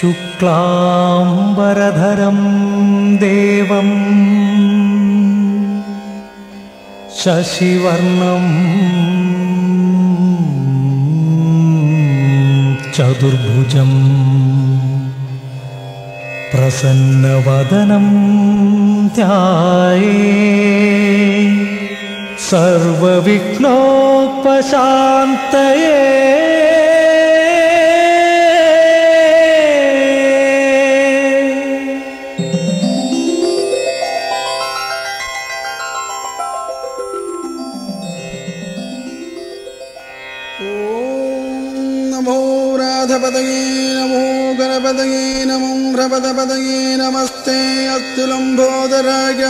ശുക്ലാംബരധരം ദേവം ശശിവർണം ചതുർഭുജം പ്രസന്നവദനം ധ്യായേ സർവവിഘ്നോപശാന്തയേ ഓം നമോ രാധപതയേ നമോ ഗണപതയേ നമോ ഹ്രപദപതയേ നമസ്തേ അസ്തുലംബോദരായ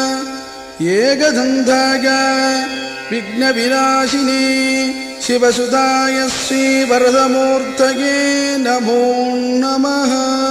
ഏകദന്തായ വിഘ്നവിനാശിനി ശിവസുതായ ശ്രീവരദമൂർത്തയേ നമോ നമഃ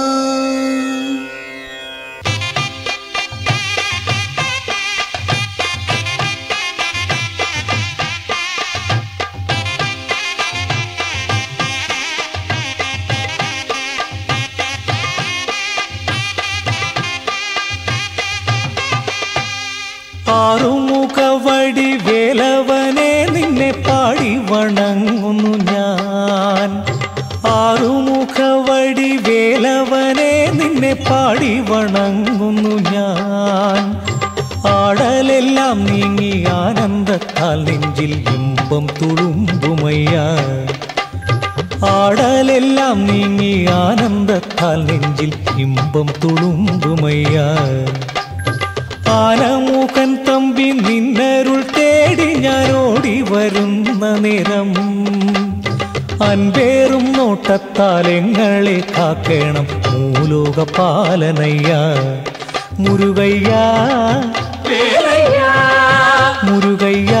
ആറുമുഖവടി വേലവനെ നിന്നെ പാടി വണങ്ങുന്നു ഞാൻ ആറുമുഖവടി വേലവനെ നിന്നെ പാടി വണങ്ങുന്നു ഞാൻ ആടലെല്ലാം നീങ്ങി ആനന്ദത്താൽ നെഞ്ചിൽ ഇമ്പം തുളുമ്പുമയ്യ ആടലെല്ലാം നീങ്ങി ആനന്ദത്താൽ നെഞ്ചിൽ ഇമ്പം തുളുമ്പുമയ്യ ആനമൂക്കൻ തമ്പി നിന്നരുൾ തേടി ഞാൻ ഓടി വരുന്ന നിറം അൻപേറും നോട്ടത്താൽ എങ്ങളെ കാക്കണം മൂലോക പാലനയ്യ മുരുകയ്യ മുരുകയ്യ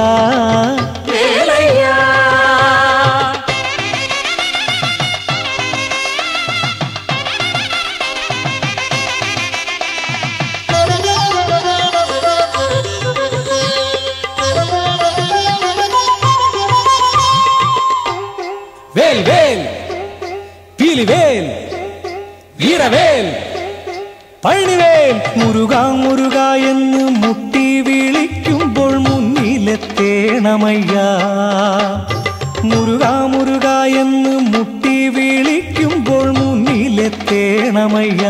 വേൽ വേൽ പീലിവേൽ വീരവേൽ പഴനിവേൽ മുരുക മുരുക എന്ന് മുട്ടി വിളിക്കുമ്പോൾ മുന്നിലെത്തേണമയ്യ മുരുക മുരുക എന്ന് മുട്ടി വിളിക്കുമ്പോൾ മുന്നിലെത്തേണമയ്യ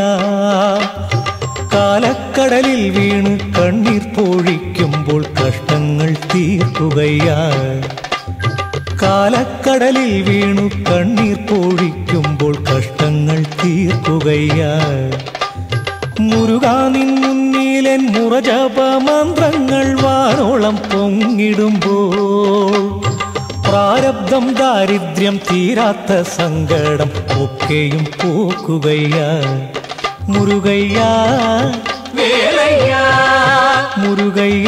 കാലക്കടലിൽ വീണ് കണ്ണീർ പൊഴിക്കുമ്പോൾ കഷ്ടങ്ങൾ തീർക്കുകയ്യാ കാലക്കടലിൽ വീണു കണ്ണീർ പൊഴിക്കുമ്പോൾ കഷ്ടങ്ങൾ തീർക്കുകയ്യ മുരുകാ നിൻ മുന്നിലൻ മുറജപ മന്ത്രങ്ങൾ വാനോളം പൊങ്ങിടുമ്പോൾ പ്രാരബ്ധം ദാരിദ്ര്യം തീരാത്ത സങ്കടം ഒക്കെയും പോക്കുകയ്യ മുരുകയ്യ മുരുകയ്യ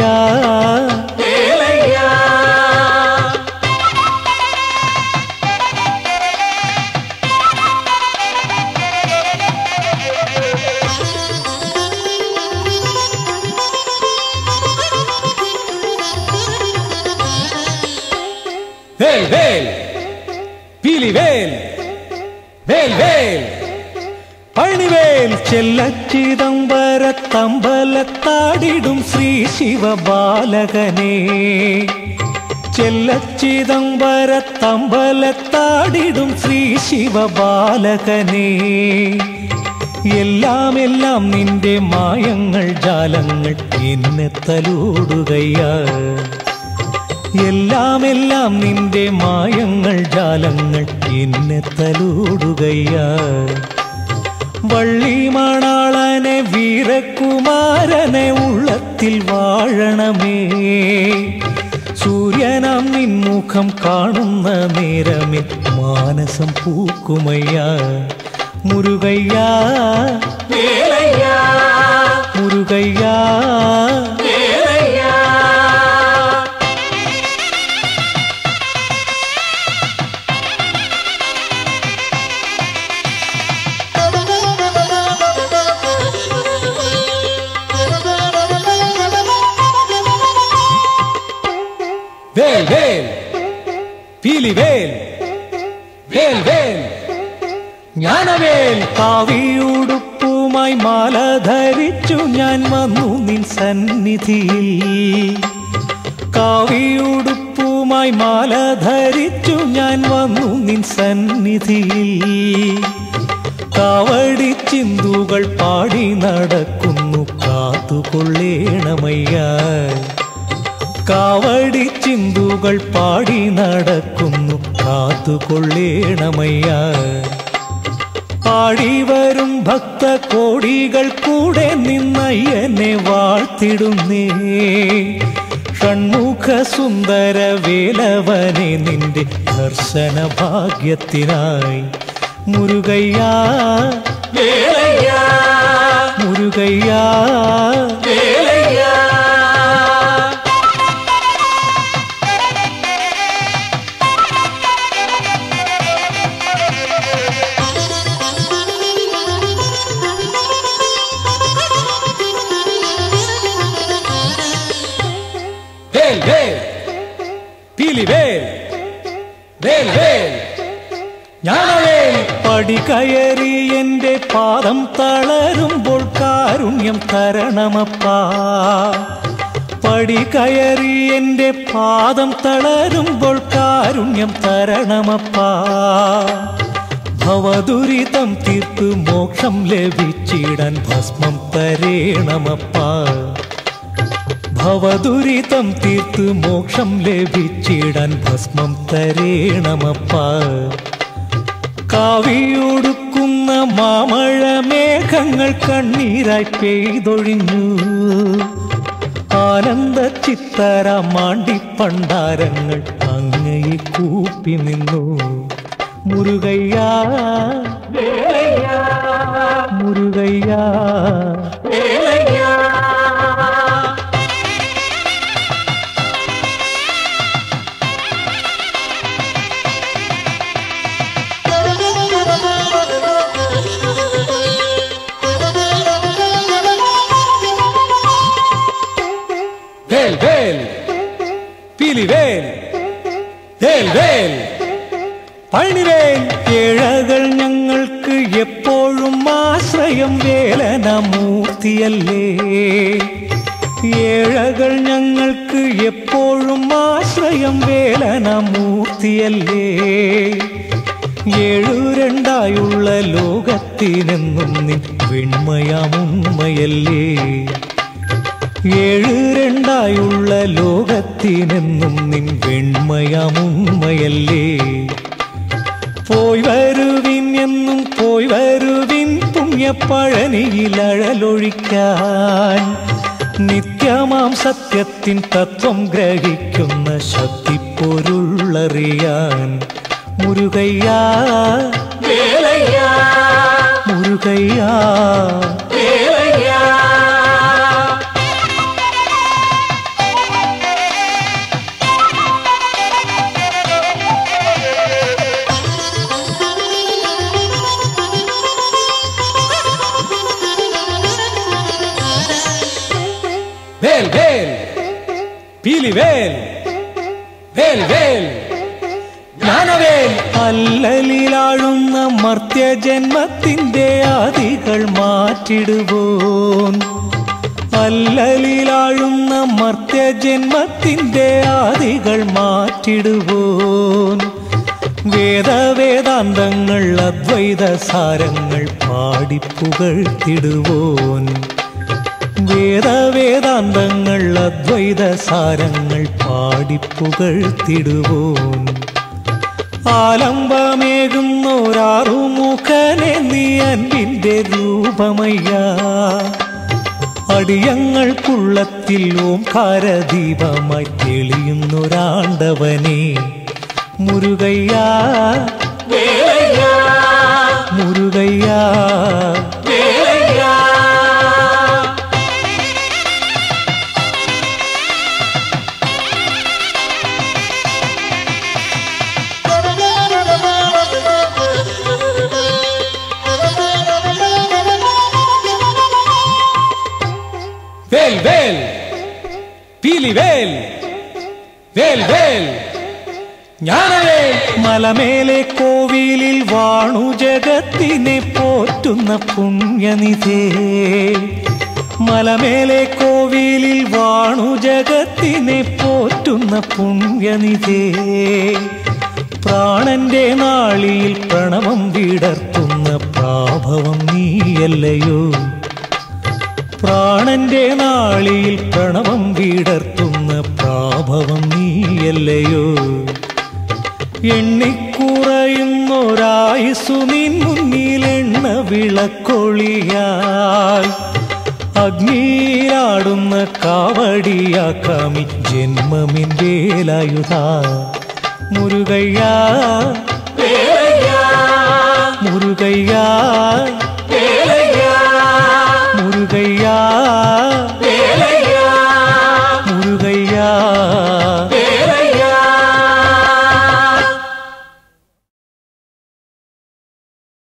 വേൽ വേൽ പീലിവേൽ വേൽ വേൽ പഴനിവേൽ ചെല്ലച്ചിദംബരത്തമ്പലത്താടിടും ശ്രീ ശിവബാലകനെ ചെല്ലച്ചിദംബരത്തമ്പലത്താടിടും ശ്രീ ശിവബാലകനെ എല്ലാം എല്ലാം നിന്റെ മായങ്ങൾ ജാലങ്ങൾ എന്നെ തലോടുകയ്യാ എല്ലാം എല്ലാം നിന്റെ മായങ്ങൾ ജാലങ്ങൾ എന്നെ തലോടുകയ്യ വള്ളിമണാളനെ വീരകുമാരനെ ഉള്ളത്തിൽ വാഴണമേ സൂര്യനാം നിൻമുഖം കാണുന്ന നേരമേ മാനസം പൂക്കുമയ്യ മുരുകയ്യ മുരുകയ്യ വേൽ വേൽ പീലിവേൽ വേൽ വേൽ ജ്ഞാനവേൽ കാവിയുടുപ്പുമായി മാല ധരിച്ചു ഞാൻ വന്നു നിൻ സന്നിധിയിൽ കാവിയുടുപ്പുമായി മാല ധരിച്ചു ഞാൻ വന്നു നിൻ സന്നിധിയിൽ കാവടി ചിന്തുകൾ പാടി നടക്കുന്നു കാത്തുകൊള്ളേണമയ്യ കാവടി ചിന്തുകൾ പാടി നടക്കുന്നു കാത്തുകൊള്ളേണമയ്യ ആടി വരും ഭക്ത കോടികൾ കൂടെ നിന്നയ്യനെ വാഴ്ത്തിടുന്നേ ഷൺമുഖ സുന്ദര വേലവനെ നിന്റെ ദർശന ഭാഗ്യത്തിനായി മുരുകയ്യാ വേലയ്യാ മുരുകയ്യാ വേലയ്യാ വേൽ വേൽ പീലി വേൽ വേൽ വേൽ ഞാനവേൽ പടി കയറി എന്റെ പാദം തളരുമ്പോൾ കാരുണ്യം തരണമപ്പാ പടി കയറി എന്റെ പാദം തളരുമ്പോൾ കാരുണ്യം തരണമപ്പാ ഭവദുരിതം തീർത്ത് മോക്ഷം ലഭിച്ചിടാൻ ഭസ്മം തരേണമപ്പാ ഭവദുരിതം തീർത്ത് മോക്ഷം ലഭിച്ചിടാൻ ഭസ്മം തരേണമപ്പ കാവിയൊടുക്കുന്ന മാമഴ മേഘങ്ങൾ കണ്ണീരായി പെയ്തൊഴിഞ്ഞു ആനന്ദ ചിത്തര മാണ്ടി പണ്ടാരങ്ങൾ അങ്ങയെ കൂപ്പി നിന്നു മുരുകയ്യാ വേലയ്യാ മുരുകയ്യാ വേലയ്യാ വേൽ വേൽ പീലി വേൽ വേൽ വേൽ പഴനിവേൽ ഏഴകൾ ഞങ്ങൾക്ക് എപ്പോഴും ആശ്രയം വേലന മൂർത്തിയല്ലേ ഏഴകൾ ഞങ്ങൾക്ക് എപ്പോഴും ആശ്രയം വേലന മൂർത്തിയല്ലേ ഏഴു രണ്ടായുള്ള ലോകത്തിനെന്നും നിൻ വെണ്മയാമുമ്മയല്ലേ ഏഴ് രണ്ടായുള്ള ലോകത്തിനെന്നും നിൻ വെണ്മയാമുമ്മയല്ലേ പോയി വരുവിൻ എന്നും പോയി വരുവിൻ പുണ്യപ്പഴനിയിൽ അഴലൊഴിക്കാൻ നിത്യമാം സത്യത്തിൻ തത്വം ഗ്രഹിക്കുന്ന ശക്തി പൊരുളറിയാൻ മുരുകയ്യാ വേലയ്യാ മുരുകയ്യാ വേലയ്യാ വേൽ വേൽ പീലി വേൽ വേൽ വേൽ ജ്ഞാനവേൽ അല്ലലിലാഴുന്ന മർത്യജന്മത്തിന്റെ ആദികൾ മാറ്റിടുവോൻ അല്ലലിലാഴുന്ന മർത്യജന്മത്തിന്റെ ആദികൾ മാറ്റിടുവോൻ വേദവേദാന്തങ്ങൾ അദ്വൈത സാരങ്ങൾ പാടിപ്പുകഴ്ത്തിടുവോൻ വേദവേദാന്തങ്ങൾ അദ്വൈത സാരങ്ങൾ പാടിപ്പുകഴ്ത്തിടുവോൻ ആലംബമേകുന്നോരാറുമുഖനെ നീ അൻപിന്റെ രൂപമയ്യ അടിയങ്ങൾക്കുള്ളത്തിൽ ഓംകാരദീപമായി തെളിയുന്നൊരാണ്ടവനെ മുരുകയ്യാ വേലയ്യാ മുരുകയ്യാ വേലയ്യാ വേൽ വേൽ പീലി വേൽ വേൽ വേൽ ഞാനവേ മലമേലെ കോവിലിൽ വാണു ജഗത്തിനെ പോറ്റുന്ന പുണ്യനിധേ മലമേലെ കോവിലിൽ വാണു ജഗത്തിനെ പോറ്റുന്ന പുണ്യനിധേ പ്രാണന്റെ നാളിയിൽ പ്രണവം വിടർത്തുന്ന പ്രാഭവം നീയല്ലയോ പ്രാണന്റെ നാളിയിൽ പ്രണവം വിടർത്തുന്ന പ്രാഭവം നീയല്ലയോ എണ്ണിക്കുറയുന്നൊരായുസു നിൻ മുന്നിൽ എണ്ണ വിളക്കൊളിയായി അഗ്നിയിലാടുന്ന കാവടിയാക്കാമി ജന്മമിൻ വേലായുധ മുരുകയ്യ മുരുകയ്യ